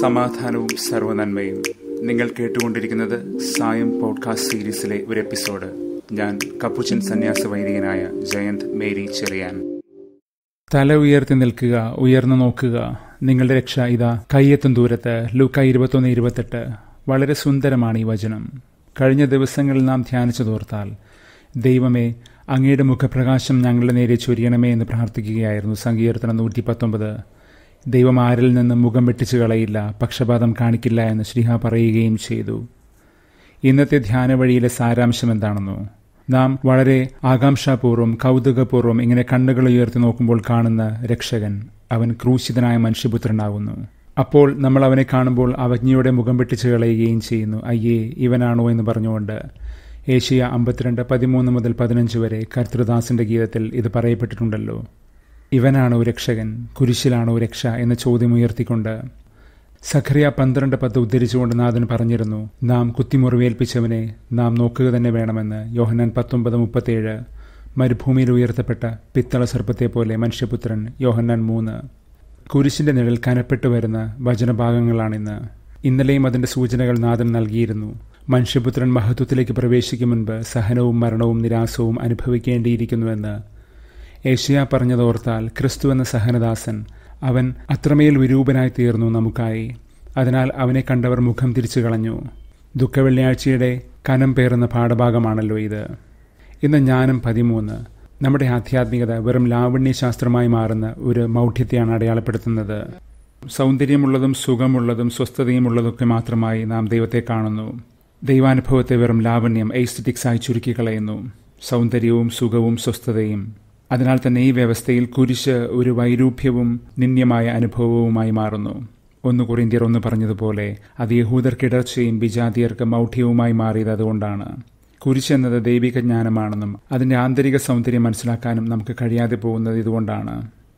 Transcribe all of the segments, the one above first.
സമാധാനവും സർവനന്മയും നിങ്ങൾ കേട്ടുകൊണ്ടിരിക്കുന്നത് സായം പോഡ്കാസ്റ്റ് സീരീസിലെ ഒരു എപ്പിസോഡ് ഞാൻ കപ്പുച്ചൻ സന്യാസ വൈദികനായ ജയന്ത് മേരി ചെറിയാൻ തല ഉയർത്തി നിൽക്കുക ഉയർന്നു നോക്കുക നിങ്ങളുടെ രക്ഷ ഇതാ കയ്യെത്തും ദൂരത്ത് ലൂക്ക ഇരുപത്തൊന്ന് ഇരുപത്തെട്ട് വളരെ സുന്ദരമാണ് ഈ വചനം കഴിഞ്ഞ ദിവസങ്ങളിൽ നാം ധ്യാനിച്ചു തോർത്താൽ ദൈവമേ അങ്ങയുടെ മുഖപ്രകാശം ഞങ്ങളുടെ നേരെ ചൊരിയണമേ എന്ന് പ്രാർത്ഥിക്കുകയായിരുന്നു സങ്കീർത്തനം നൂറ്റി പത്തൊമ്പത് ദൈവം ആരിൽ നിന്നും മുഖം വെട്ടിച്ചു കളയില്ല പക്ഷപാതം കാണിക്കില്ല എന്ന് ശ്രീഹ പറയുകയും ചെയ്തു ഇന്നത്തെ ധ്യാന വഴിയിലെ സാരാംശം എന്താണെന്നോ നാം വളരെ ആകാംക്ഷാപൂർവ്വം കൗതുകപൂർവ്വം ഇങ്ങനെ കണ്ണുകൾ ഉയർത്തി നോക്കുമ്പോൾ കാണുന്ന രക്ഷകൻ അവൻ ക്രൂശിതനായ മനുഷ്യപുത്രനാകുന്നു അപ്പോൾ നമ്മൾ അവനെ കാണുമ്പോൾ അവജ്ഞയുടെ മുഖം വെട്ടിച്ചു കളയുകയും ചെയ്യുന്നു അയ്യേ ഇവനാണോ എന്ന് പറഞ്ഞുകൊണ്ട് ഏഷ്യ അമ്പത്തിരണ്ട് പതിമൂന്ന് മുതൽ പതിനഞ്ച് വരെ കർത്തൃദാസിന്റെ ഗീതത്തിൽ ഇത് പറയപ്പെട്ടിട്ടുണ്ടല്ലോ ഇവനാണോ രക്ഷകൻ കുരിശിലാണോ രക്ഷ എന്ന ചോദ്യം ഉയർത്തിക്കൊണ്ട് സഖറിയ പന്ത്രണ്ട് പത്ത് ഉദ്ധരിച്ചുകൊണ്ട് നാഥൻ പറഞ്ഞിരുന്നു നാം കുത്തിമുറിവേൽപ്പിച്ചവനെ നാം നോക്കുക തന്നെ വേണമെന്ന് യോഹനാൻ പത്തൊമ്പത് മുപ്പത്തേഴ് മരുഭൂമിയിൽ ഉയർത്തപ്പെട്ട പിത്തള സർപ്പത്തെ പോലെ മനുഷ്യപുത്രൻ യോഹന്നാൻ മൂന്ന് കുരിശിന്റെ നിഴൽ കനപ്പെട്ടു വരുന്ന വചനഭാഗങ്ങളാണിന്ന് ഇന്നലെയും അതിന്റെ സൂചനകൾ നാഥൻ നൽകിയിരുന്നു മനുഷ്യപുത്രൻ മഹത്വത്തിലേക്ക് പ്രവേശിക്കും മുൻപ് സഹനവും മരണവും നിരാസവും അനുഭവിക്കേണ്ടിയിരിക്കുന്നുവെന്ന് ഏഷ്യ പറഞ്ഞതോർത്താൽ ക്രിസ്തു എന്ന സഹനദാസൻ അവൻ അത്രമേൽ വിരൂപനായി തീർന്നു നമുക്കായി അതിനാൽ അവനെ കണ്ടവർ മുഖം തിരിച്ചു കളഞ്ഞു ദുഃഖവെള്ളിയാഴ്ചയുടെ കനം പേറുന്ന പാഠഭാഗമാണല്ലോ ഇത് ഇന്ന് ജ്ഞാനം പതിമൂന്ന് നമ്മുടെ ആധ്യാത്മികത വെറും ലാവണ്യശാസ്ത്രമായി മാറുന്ന ഒരു മൗഢ്യത്തെയാണ് അടയാളപ്പെടുത്തുന്നത് സൗന്ദര്യമുള്ളതും സുഖമുള്ളതും സ്വസ്ഥതയുമുള്ളതൊക്കെ മാത്രമായി നാം ദൈവത്തെ കാണുന്നു ദൈവാനുഭവത്തെ വെറും ലാവണ്യം എയ്സ്തറ്റിക്സായി ചുരുക്കി കളയുന്നു സൗന്ദര്യവും സുഖവും സ്വസ്ഥതയും അതിനാൽ തന്നെ ഈ വ്യവസ്ഥയിൽ കുരിശ് ഒരു വൈരൂപ്യവും നിന്ദ്യമായ അനുഭവവുമായി മാറുന്നു ഒന്ന് കുറിന്തിയർ ഒന്ന് പറഞ്ഞതുപോലെ അത് യഹൂദർക്കിടർച്ചയും വിജാതിയർക്ക് മൗഢ്യവുമായി മാറിയത് അതുകൊണ്ടാണ് കുരിശ് എന്നത് ദൈവിക ജ്ഞാനമാണെന്നും അതിന്റെ ആന്തരിക സൗന്ദര്യം മനസ്സിലാക്കാനും നമുക്ക് കഴിയാതെ പോകുന്നത് ഇതുകൊണ്ടാണ്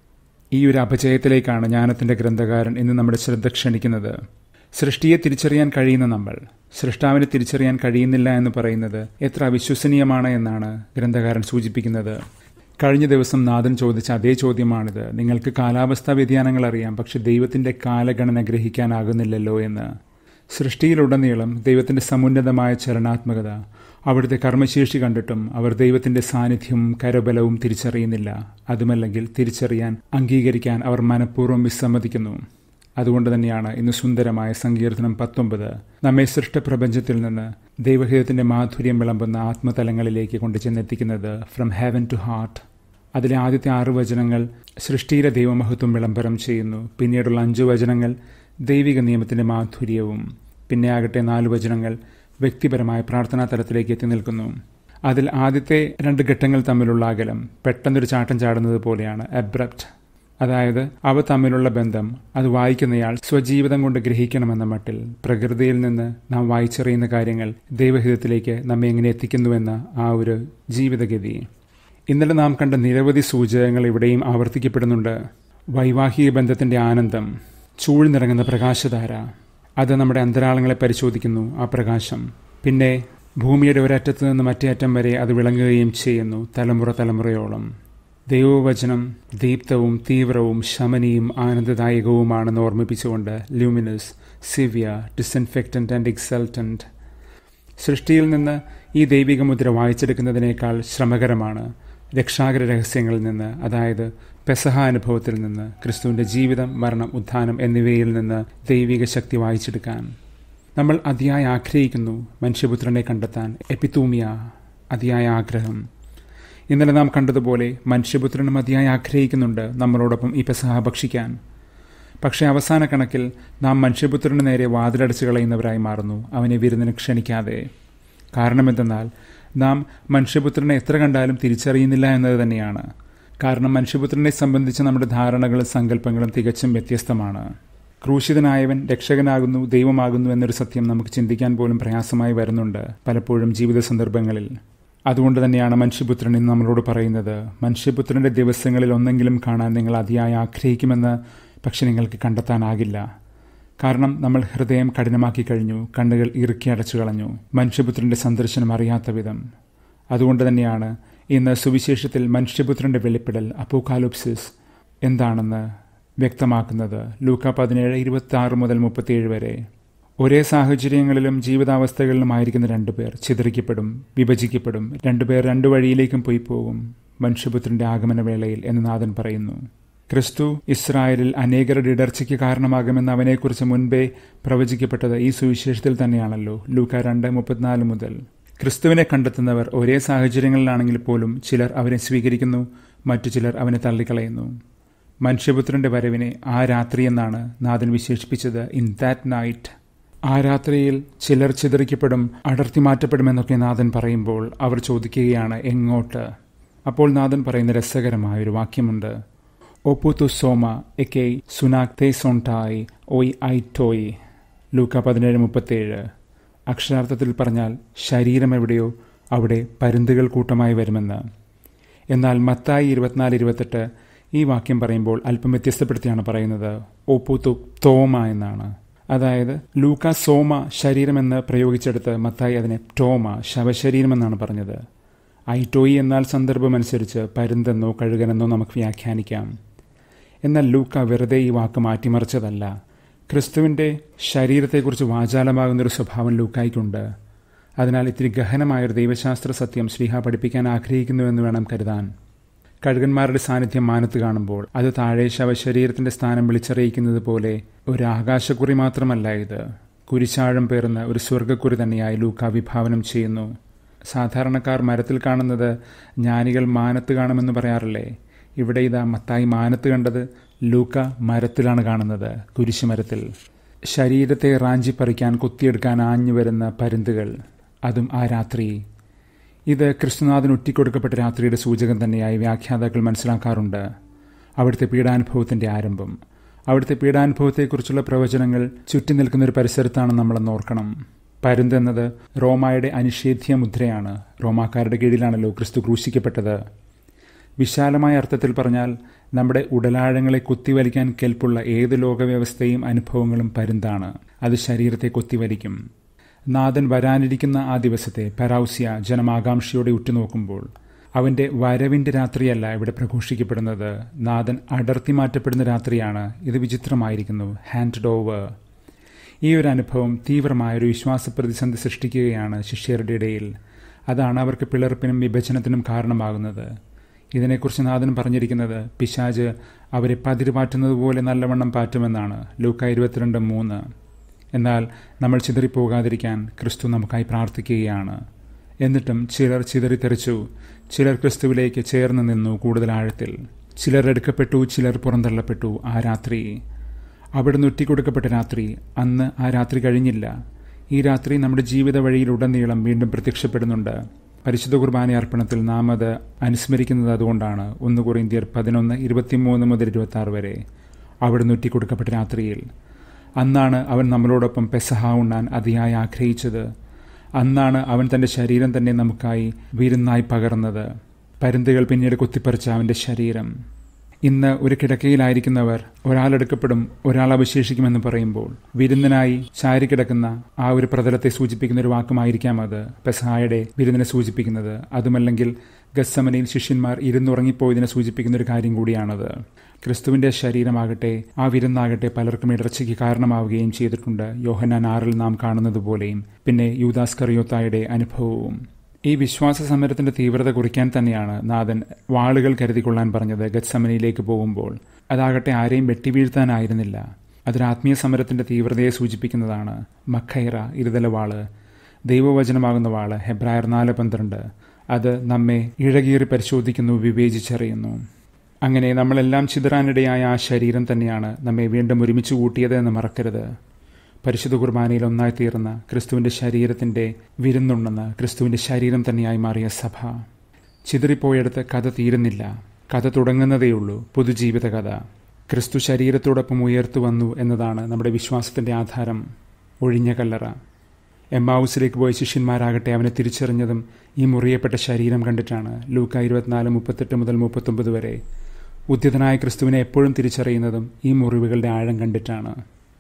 ഈ ഒരു അപജയത്തിലേക്കാണ് ജ്ഞാനത്തിന്റെ ഗ്രന്ഥകാരൻ ഇന്ന് നമ്മുടെ ശ്രദ്ധ ക്ഷണിക്കുന്നത് സൃഷ്ടിയെ തിരിച്ചറിയാൻ കഴിയുന്ന നമ്മൾ സൃഷ്ടാവിനെ തിരിച്ചറിയാൻ കഴിയുന്നില്ല എന്ന് പറയുന്നത് എത്ര അവിശ്വസനീയമാണ് എന്നാണ് ഗ്രന്ഥകാരൻ സൂചിപ്പിക്കുന്നത് കഴിഞ്ഞ ദിവസം നാഥൻ ചോദിച്ച അതേ ചോദ്യമാണിത് നിങ്ങൾക്ക് കാലാവസ്ഥാ വ്യതിയാനങ്ങൾ അറിയാം പക്ഷെ ദൈവത്തിന്റെ കാലഗണന ഗ്രഹിക്കാനാകുന്നില്ലല്ലോ എന്ന് സൃഷ്ടിയിലുടനീളം ദൈവത്തിന്റെ സമുന്നതമായ ചലനാത്മകത അവിടുത്തെ കർമ്മശേഷി കണ്ടിട്ടും അവർ ദൈവത്തിന്റെ സാന്നിധ്യവും കരബലവും തിരിച്ചറിയുന്നില്ല അതുമല്ലെങ്കിൽ തിരിച്ചറിയാൻ അംഗീകരിക്കാൻ അവർ മനഃപൂർവ്വം വിസമ്മതിക്കുന്നു അതുകൊണ്ട് തന്നെയാണ് ഇന്ന് സുന്ദരമായ സങ്കീർത്തനം പത്തൊമ്പത് നമ്മെ സൃഷ്ടപ്രപഞ്ചത്തിൽ നിന്ന് ദൈവഹിതത്തിന്റെ മാധുര്യം വിളമ്പുന്ന ആത്മതലങ്ങളിലേക്ക് കൊണ്ട് ചെന്നെത്തിക്കുന്നത് ഫ്രം ഹെവൻ ടു ഹാർട്ട് അതിലെ ആദ്യത്തെ ആറ് വചനങ്ങൾ സൃഷ്ടിയിലെ ദൈവമഹത്വം വിളംബരം ചെയ്യുന്നു പിന്നീടുള്ള അഞ്ചു വചനങ്ങൾ ദൈവിക നിയമത്തിന്റെ മാധുര്യവും പിന്നെ ആകട്ടെ നാല് വചനങ്ങൾ വ്യക്തിപരമായ പ്രാർത്ഥനാ തലത്തിലേക്ക് എത്തി നിൽക്കുന്നു അതിൽ ആദ്യത്തെ രണ്ട് ഘട്ടങ്ങൾ തമ്മിലുള്ള അകലം പെട്ടെന്നൊരു ചാട്ടം ചാടുന്നത് പോലെയാണ് അബ്രപ്റ്റ് അതായത് അവ തമ്മിലുള്ള ബന്ധം അത് വായിക്കുന്നയാൾ സ്വജീവിതം കൊണ്ട് ഗ്രഹിക്കണമെന്ന മട്ടിൽ പ്രകൃതിയിൽ നിന്ന് നാം വായിച്ചറിയുന്ന കാര്യങ്ങൾ ദൈവഹിതത്തിലേക്ക് നമ്മെ എങ്ങനെ എത്തിക്കുന്നുവെന്ന ആ ഒരു ജീവിതഗതി ഇന്നലെ നാം കണ്ട നിരവധി സൂചകങ്ങൾ ഇവിടെയും ആവർത്തിക്കപ്പെടുന്നുണ്ട് വൈവാഹിക ബന്ധത്തിന്റെ ആനന്ദം ചൂഴ്ന്നിറങ്ങുന്ന പ്രകാശധാര അത് നമ്മുടെ അന്തരാളങ്ങളെ പരിശോധിക്കുന്നു ആ പ്രകാശം പിന്നെ ഭൂമിയുടെ ഒരറ്റത്ത് നിന്ന് മറ്റേ അറ്റം വരെ അത് വിളങ്ങുകയും ചെയ്യുന്നു തലമുറ തലമുറയോളം ദൈവവചനം ദീപ്തവും തീവ്രവും ശമനിയും ആനന്ദദായകവുമാണെന്ന് ഓർമ്മിപ്പിച്ചുകൊണ്ട് ല്യൂമിനസ് സിവിയ ഡിസൻഫെക്റ്റന്റ് ആൻഡ് എക്സൽട്ടന്റ് സൃഷ്ടിയിൽ നിന്ന് ഈ ദൈവിക മുദ്ര വായിച്ചെടുക്കുന്നതിനേക്കാൾ ശ്രമകരമാണ് രക്ഷാകര രഹസ്യങ്ങളിൽ നിന്ന് അതായത് പെസഹ അനുഭവത്തിൽ നിന്ന് ക്രിസ്തുവിന്റെ ജീവിതം മരണം ഉത്ഥാനം എന്നിവയിൽ നിന്ന് ദൈവിക ശക്തി വായിച്ചെടുക്കാൻ നമ്മൾ അതിയായി ആഗ്രഹിക്കുന്നു മനുഷ്യപുത്രനെ കണ്ടെത്താൻ എപ്പിത്തൂമിയ അതിയായ ആഗ്രഹം ഇന്നലെ നാം കണ്ടതുപോലെ മനുഷ്യപുത്രനും അതിയായി ആഗ്രഹിക്കുന്നുണ്ട് നമ്മളോടൊപ്പം ഈ പെസഹ ഭക്ഷിക്കാൻ പക്ഷേ അവസാന കണക്കിൽ നാം മനുഷ്യപുത്രന് നേരെ വാതിലടച്ചു കളയുന്നവരായി മാറുന്നു അവനെ വിരുന്നിന് ക്ഷണിക്കാതെ കാരണമെന്തെന്നാൽ നാം മനുഷ്യപുത്രനെ എത്ര കണ്ടാലും തിരിച്ചറിയുന്നില്ല എന്നത് തന്നെയാണ് കാരണം മനുഷ്യപുത്രനെ സംബന്ധിച്ച് നമ്മുടെ ധാരണകളും സങ്കല്പങ്ങളും തികച്ചും വ്യത്യസ്തമാണ് ക്രൂശിതനായവൻ രക്ഷകനാകുന്നു ദൈവമാകുന്നു എന്നൊരു സത്യം നമുക്ക് ചിന്തിക്കാൻ പോലും പ്രയാസമായി വരുന്നുണ്ട് പലപ്പോഴും ജീവിത സന്ദർഭങ്ങളിൽ അതുകൊണ്ട് തന്നെയാണ് മനുഷ്യപുത്രൻ ഇന്ന് നമ്മളോട് പറയുന്നത് മനുഷ്യപുത്രന്റെ ദിവസങ്ങളിൽ ഒന്നെങ്കിലും കാണാൻ നിങ്ങൾ അതിയായി ആഗ്രഹിക്കുമെന്ന് പക്ഷെ നിങ്ങൾക്ക് കണ്ടെത്താനാകില്ല കാരണം നമ്മൾ ഹൃദയം കഠിനമാക്കി കഴിഞ്ഞു കണ്ണുകൾ ഇറുക്കി അടച്ചു കളഞ്ഞു മനുഷ്യപുത്രന്റെ സന്ദർശനം അറിയാത്ത വിധം അതുകൊണ്ട് തന്നെയാണ് ഇന്ന് സുവിശേഷത്തിൽ മനുഷ്യപുത്രന്റെ വെളിപ്പെടൽ അപ്പോകാലോപ്സിസ് എന്താണെന്ന് വ്യക്തമാക്കുന്നത് ലൂക്ക പതിനേഴ് ഇരുപത്തി ആറ് മുതൽ മുപ്പത്തിയേഴ് വരെ ഒരേ സാഹചര്യങ്ങളിലും ജീവിതാവസ്ഥകളിലുമായിരിക്കുന്ന രണ്ടുപേർ ചിതറിക്കപ്പെടും വിഭജിക്കപ്പെടും രണ്ടുപേർ രണ്ടു വഴിയിലേക്കും പോയി പോകും മനുഷ്യപുത്രന്റെ ആഗമനവേളയിൽ എന്ന് നാഥൻ പറയുന്നു ക്രിസ്തു ഇസ്രായേലിൽ അനേകരുടെ ഇടർച്ചയ്ക്ക് കാരണമാകുമെന്ന് അവനെക്കുറിച്ച് മുൻപേ പ്രവചിക്കപ്പെട്ടത് ഈ സുവിശേഷത്തിൽ തന്നെയാണല്ലോ ലൂക്ക രണ്ട് മുപ്പത്തിനാല് മുതൽ ക്രിസ്തുവിനെ കണ്ടെത്തുന്നവർ ഒരേ സാഹചര്യങ്ങളിലാണെങ്കിൽ പോലും ചിലർ അവനെ സ്വീകരിക്കുന്നു മറ്റു ചിലർ അവനെ തള്ളിക്കളയുന്നു മനുഷ്യപുത്രന്റെ വരവിനെ ആ രാത്രി എന്നാണ് നാഥൻ വിശേഷിപ്പിച്ചത് ഇൻ ദാറ്റ് നൈറ്റ് ആ രാത്രിയിൽ ചിലർ ചിതറിക്കപ്പെടും അടർത്തി മാറ്റപ്പെടുമെന്നൊക്കെ നാഥൻ പറയുമ്പോൾ അവർ ചോദിക്കുകയാണ് എങ്ങോട്ട് അപ്പോൾ നാഥൻ പറയുന്ന രസകരമായ ഒരു വാക്യമുണ്ട് ഒപ്പുതു സോമ എക്കെ സുനാക് തേ സോണ്ടായി ഒയ് ഐ ടോയ് ലൂക്ക പതിനേഴ് മുപ്പത്തേഴ് അക്ഷരാർത്ഥത്തിൽ പറഞ്ഞാൽ ശരീരം എവിടെയോ അവിടെ പരുന്തുകൾ കൂട്ടമായി വരുമെന്ന് എന്നാൽ മത്തായി ഇരുപത്തിനാല് ഇരുപത്തെട്ട് ഈ വാക്യം പറയുമ്പോൾ അല്പം വ്യത്യസ്തപ്പെടുത്തിയാണ് പറയുന്നത് ഓപ്പുതു തോമ എന്നാണ് അതായത് ലൂക്ക സോമ ശരീരമെന്ന് പ്രയോഗിച്ചെടുത്ത് മത്തായി അതിനെ ടോമ ശവശരീരമെന്നാണ് പറഞ്ഞത് ഐറ്റോയി എന്നാൽ സന്ദർഭമനുസരിച്ച് പരുന്തെന്നോ കഴുകനെന്നോ നമുക്ക് വ്യാഖ്യാനിക്കാം എന്നാൽ ലൂക്ക വെറുതെ ഈ വാക്ക് മാറ്റിമറിച്ചതല്ല ക്രിസ്തുവിൻ്റെ ശരീരത്തെക്കുറിച്ച് വാചാലമാകുന്നൊരു സ്വഭാവം ലൂക്കായിക്കുണ്ട് അതിനാൽ ഇത്തിരി ഗഹനമായൊരു ദൈവശാസ്ത്ര സത്യം ശ്രീഹ പഠിപ്പിക്കാൻ ആഗ്രഹിക്കുന്നുവെന്ന് വേണം കരുതാൻ കഴുകന്മാരുടെ സാന്നിധ്യം മാനത്ത് കാണുമ്പോൾ അത് താഴെ ശവശരീരത്തിന്റെ സ്ഥാനം വിളിച്ചറിയിക്കുന്നത് പോലെ ഒരു ആകാശക്കുറി മാത്രമല്ല ഇത് കുരിശാഴം പേർന്ന് ഒരു സ്വർഗക്കുറി തന്നെയായി ലൂക്ക വിഭാവനം ചെയ്യുന്നു സാധാരണക്കാർ മരത്തിൽ കാണുന്നത് ജ്ഞാനികൾ മാനത്ത് കാണുമെന്ന് പറയാറില്ലേ ഇവിടെ ഇതാ മത്തായി മാനത്ത് കണ്ടത് ലൂക്ക മരത്തിലാണ് കാണുന്നത് കുരിശുമരത്തിൽ ശരീരത്തെ റാഞ്ചിപ്പറിക്കാൻ കുത്തിയെടുക്കാൻ ആഞ്ഞു വരുന്ന പരുന്തുകൾ അതും ആ രാത്രി ഇത് ക്രിസ്തുനാഥൻ ഒറ്റിക്കൊടുക്കപ്പെട്ട രാത്രിയുടെ സൂചകം തന്നെയായി വ്യാഖ്യാതാക്കൾ മനസ്സിലാക്കാറുണ്ട് അവിടുത്തെ പീഡാനുഭവത്തിന്റെ ആരംഭം അവിടുത്തെ പീഡാനുഭവത്തെക്കുറിച്ചുള്ള പ്രവചനങ്ങൾ ചുറ്റി നിൽക്കുന്ന ഒരു പരിസരത്താണ് നമ്മളെന്ന് ഓർക്കണം പരുന്തെന്നത് റോമായുടെ അനിഷേധ്യ മുദ്രയാണ് റോമാക്കാരുടെ കീഴിലാണല്ലോ ക്രിസ്തു ക്രൂശിക്കപ്പെട്ടത് വിശാലമായ അർത്ഥത്തിൽ പറഞ്ഞാൽ നമ്മുടെ ഉടലാഴങ്ങളെ കുത്തിവലിക്കാൻ കെൽപ്പുള്ള ഏത് ലോകവ്യവസ്ഥയും അനുഭവങ്ങളും പരുന്താണ് അത് ശരീരത്തെ കുത്തിവലിക്കും നാഥൻ വരാനിരിക്കുന്ന ആ ദിവസത്തെ പെറൌസ്യ ജനമാകാംക്ഷയോടെ ഉറ്റുനോക്കുമ്പോൾ അവന്റെ വരവിന്റെ രാത്രിയല്ല ഇവിടെ പ്രഘോഷിക്കപ്പെടുന്നത് നാഥൻ അടർത്തി മാറ്റപ്പെടുന്ന രാത്രിയാണ് ഇത് വിചിത്രമായിരിക്കുന്നു ഹാൻഡ് ഓവർ ഈ ഒരു അനുഭവം തീവ്രമായൊരു വിശ്വാസ പ്രതിസന്ധി സൃഷ്ടിക്കുകയാണ് ശിഷ്യരുടെ ഇടയിൽ അതാണ് അവർക്ക് പിളർപ്പിനും വിഭജനത്തിനും കാരണമാകുന്നത് ഇതിനെക്കുറിച്ച് നാഥൻ പറഞ്ഞിരിക്കുന്നത് പിശാജ് അവരെ പതിരുപാറ്റുന്നത് പോലെ നല്ലവണ്ണം പാറ്റുമെന്നാണ് ലൂക്ക ഇരുപത്തിരണ്ട് മൂന്ന് എന്നാൽ നമ്മൾ ചിതറിപ്പോകാതിരിക്കാൻ ക്രിസ്തു നമുക്കായി പ്രാർത്ഥിക്കുകയാണ് എന്നിട്ടും ചിലർ ചിതറിത്തെറിച്ചു ചിലർ ക്രിസ്തുവിലേക്ക് ചേർന്ന് നിന്നു കൂടുതൽ ആഴത്തിൽ ചിലർ എടുക്കപ്പെട്ടു ചിലർ പുറന്തള്ളപ്പെട്ടു ആ രാത്രി അവിടുന്ന് ഒറ്റിക്കൊടുക്കപ്പെട്ട രാത്രി അന്ന് ആ രാത്രി കഴിഞ്ഞില്ല ഈ രാത്രി നമ്മുടെ ജീവിത വഴിയിലുടനീളം വീണ്ടും പ്രത്യക്ഷപ്പെടുന്നുണ്ട് പരിശുദ്ധ കുർബാന അർപ്പണത്തിൽ നാം അത് അനുസ്മരിക്കുന്നത് അതുകൊണ്ടാണ് ഒന്ന് കൊറിന്ത്യർ പതിനൊന്ന് ഇരുപത്തിമൂന്ന് മുതൽ ഇരുപത്തി ആറ് വരെ അവിടുന്ന് ഒറ്റിക്കൊടുക്കപ്പെട്ട രാത്രിയിൽ അന്നാണ് അവൻ നമ്മളോടൊപ്പം പെസഹ ഉണ്ണാൻ അതിയായി ആഗ്രഹിച്ചത് അന്നാണ് അവൻ തന്റെ ശരീരം തന്നെ നമുക്കായി വിരുന്നായി പകർന്നത് പരുന്തുകൾ പിന്നീട് കുത്തിപ്പറിച്ച അവന്റെ ശരീരം ഇന്ന് ഒരു കിടക്കയിലായിരിക്കുന്നവർ ഒരാളെടുക്കപ്പെടും ഒരാൾ അവശേഷിക്കുമെന്ന് പറയുമ്പോൾ വിരുന്നനായി ചാരിക്കിടക്കുന്ന ആ ഒരു പ്രതലത്തെ സൂചിപ്പിക്കുന്ന ഒരു വാക്കുമായിരിക്കാം അത് പെസഹായുടെ വിരുന്നിനെ സൂചിപ്പിക്കുന്നത് അതുമല്ലെങ്കിൽ ഗസ്സമനയിൽ ശിഷ്യന്മാർ ഇരുന്നുറങ്ങിപ്പോയതിനെ സൂചിപ്പിക്കുന്ന ഒരു കാര്യം കൂടിയാണത് ക്രിസ്തുവിന്റെ ശരീരമാകട്ടെ ആ വിരുന്നാകട്ടെ പലർക്കും ഇടർച്ചയ്ക്ക് കാരണമാവുകയും ചെയ്തിട്ടുണ്ട് യോഹനാൻ ആറിൽ നാം കാണുന്നത് പോലെയും പിന്നെ യൂദാസ് കറിയോത്തായുടെ അനുഭവവും ഈ വിശ്വാസ സമരത്തിന്റെ തീവ്രത കുറിക്കാൻ തന്നെയാണ് നാഥൻ വാളുകൾ കരുതിക്കൊള്ളാൻ പറഞ്ഞത് ഗത്സമനിയിലേക്ക് പോകുമ്പോൾ അതാകട്ടെ ആരെയും വെട്ടിവീഴ്ത്താനായിരുന്നില്ല അതൊരു ആത്മീയ സമരത്തിന്റെ തീവ്രതയെ സൂചിപ്പിക്കുന്നതാണ് മഖൈറ ഇരുതല വാള് ദൈവവചനമാകുന്ന വാള് ഹെബ്രായർ നാല് പന്ത്രണ്ട് അത് നമ്മെ ഇഴകീറി പരിശോധിക്കുന്നു വിവേചിച്ചറിയുന്നു അങ്ങനെ നമ്മളെല്ലാം ചിതറാനിടയായ ആ ശരീരം തന്നെയാണ് നമ്മെ വീണ്ടും ഒരുമിച്ച് കൂട്ടിയത് എന്ന് മറക്കരുത് പരിശുദ്ധ കുർബാനയിൽ ഒന്നായി തീർന്ന ക്രിസ്തുവിന്റെ ശരീരത്തിന്റെ വിരുന്നുണ്ടെന്ന് ക്രിസ്തുവിന്റെ ശരീരം തന്നെയായി മാറിയ സഭ ചിതറിപ്പോയെടുത്ത് കഥ തീരുന്നില്ല കഥ തുടങ്ങുന്നതേയുള്ളൂ പുതുജീവിത കഥ ക്രിസ്തു ശരീരത്തോടൊപ്പം ഉയർത്തു വന്നു എന്നതാണ് നമ്മുടെ വിശ്വാസത്തിന്റെ ആധാരം ഒഴിഞ്ഞ കല്ലറ എമ്മാവൂസിലേക്ക് പോയ ശിഷ്യന്മാരാകട്ടെ അവനെ തിരിച്ചറിഞ്ഞതും ഈ മുറിയപ്പെട്ട ശരീരം കണ്ടിട്ടാണ് ലൂക്ക ഇരുപത്തിനാല് മുപ്പത്തെട്ട് മുതൽ മുപ്പത്തൊമ്പത് വരെ ഉദ്യതനായ ക്രിസ്തുവിനെ എപ്പോഴും തിരിച്ചറിയുന്നതും ഈ മുറിവുകളുടെ ആഴം കണ്ടിട്ടാണ്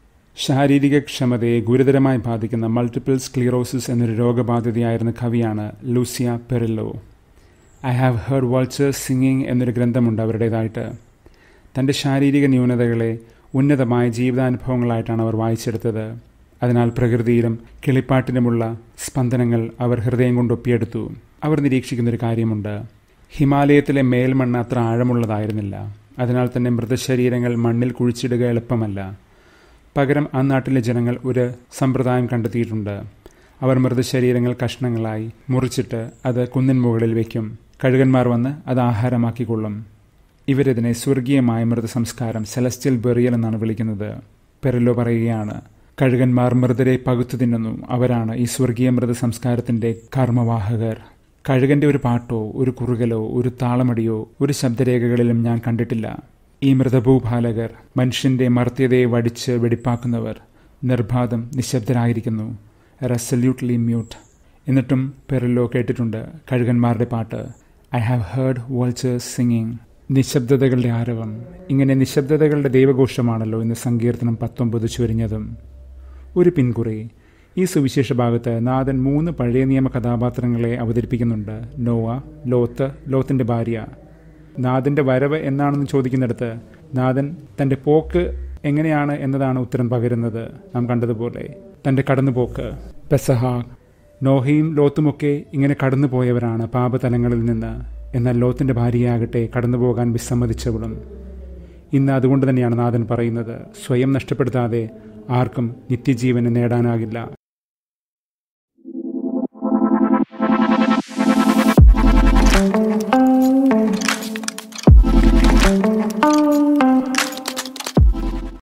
ശാരീരിക ക്ഷമതയെ ഗുരുതരമായി ബാധിക്കുന്ന മൾട്ടിപ്പിൾ സ്ക്ലീറോസിസ് എന്നൊരു രോഗബാധിതയായിരുന്ന കവിയാണ് Lucia Perillo I have heard vultures singing എന്നൊരു ഗ്രന്ഥമുണ്ട് അവരുടേതായിട്ട് തൻ്റെ ശാരീരിക ന്യൂനതകളെ ഉന്നതമായ ജീവിതാനുഭവങ്ങളായിട്ടാണ് അവർ വായിച്ചെടുത്തത് അതിനാൽ പ്രകൃതിയിലും കിളിപ്പാട്ടിലുമുള്ള സ്പന്ദനങ്ങൾ അവർ ഹൃദയം കൊണ്ട് ഒപ്പിയെടുത്തു അവർ നിരീക്ഷിക്കുന്നൊരു കാര്യമുണ്ട് ഹിമാലയത്തിലെ മേൽമണ്ണ് അത്ര ആഴമുള്ളതായിരുന്നില്ല അതിനാൽ തന്നെ മൃതശരീരങ്ങൾ മണ്ണിൽ കുഴിച്ചിടുക എളുപ്പമല്ല പകരം ആ നാട്ടിലെ ജനങ്ങൾ ഒരു സമ്പ്രദായം കണ്ടെത്തിയിട്ടുണ്ട് അവർ മൃതശരീരങ്ങൾ കഷ്ണങ്ങളായി മുറിച്ചിട്ട് അത് കുന്നിൻ മുകളിൽ വയ്ക്കും കഴുകന്മാർ വന്ന് അത് ആഹാരമാക്കിക്കൊള്ളും ഇവരിതിനെ സ്വർഗീയമായ മൃതസംസ്കാരം സെലസ്റ്റിയൽ ബെറിയൽ എന്നാണ് വിളിക്കുന്നത് പെരലോ പറയുകയാണ് കഴുകന്മാർ മൃതരെ പകുത്തു തിന്നുന്നു അവരാണ് ഈ സ്വർഗീയ മൃതസംസ്കാരത്തിന്റെ കർമ്മവാഹകർ കഴുകന്റെ ഒരു പാട്ടോ ഒരു കുറുകലോ ഒരു താളമടിയോ ഒരു ശബ്ദരേഖകളിലും ഞാൻ കണ്ടിട്ടില്ല ഈ മൃതഭൂപാലകർ മനുഷ്യന്റെ മർത്യതയെ വടിച്ച് വെടിപ്പാക്കുന്നവർ നിർബാധം നിശബ്ദരായിരിക്കുന്നു റെസല്യൂട്ട്ലി മ്യൂട്ട് എന്നിട്ടും പെരലോ കേട്ടിട്ടുണ്ട് കഴുകന്മാരുടെ പാട്ട് I have heard vultures singing നിശബ്ദതകളുടെ ആരവം ഇങ്ങനെ നിശബ്ദതകളുടെ ദൈവഘോഷമാണല്ലോ ഇന്ന് സങ്കീർത്തനം പത്തൊമ്പത് ചുരിഞ്ഞതും ഒരു പിൻകുറി ഈ സുവിശേഷ ഭാഗത്ത് നാഥൻ മൂന്ന് പഴയ നിയമ കഥാപാത്രങ്ങളെ അവതരിപ്പിക്കുന്നുണ്ട് നോവ ലോത്ത് ലോത്തിന്റെ ഭാര്യ നാഥന്റെ വരവ് എന്നാണെന്ന് ചോദിക്കുന്നിടത്ത് നാഥൻ തന്റെ പോക്ക് എങ്ങനെയാണ് എന്നതാണ് ഉത്തരം പകരുന്നത് നാം കണ്ടതുപോലെ തന്റെ കടന്നുപോക്ക് പെസഹ നോഹയും ലോത്തുമൊക്കെ ഇങ്ങനെ കടന്നുപോയവരാണ് പാപതലങ്ങളിൽ നിന്ന് എന്നാൽ ലോത്തിന്റെ ഭാര്യയാകട്ടെ കടന്നുപോകാൻ വിസമ്മതിച്ചവളും ഇന്ന് അതുകൊണ്ട് തന്നെയാണ് നാഥൻ പറയുന്നത് സ്വയം നഷ്ടപ്പെടുത്താതെ ആർക്കും നിത്യജീവന് നേടാനാകില്ല thank you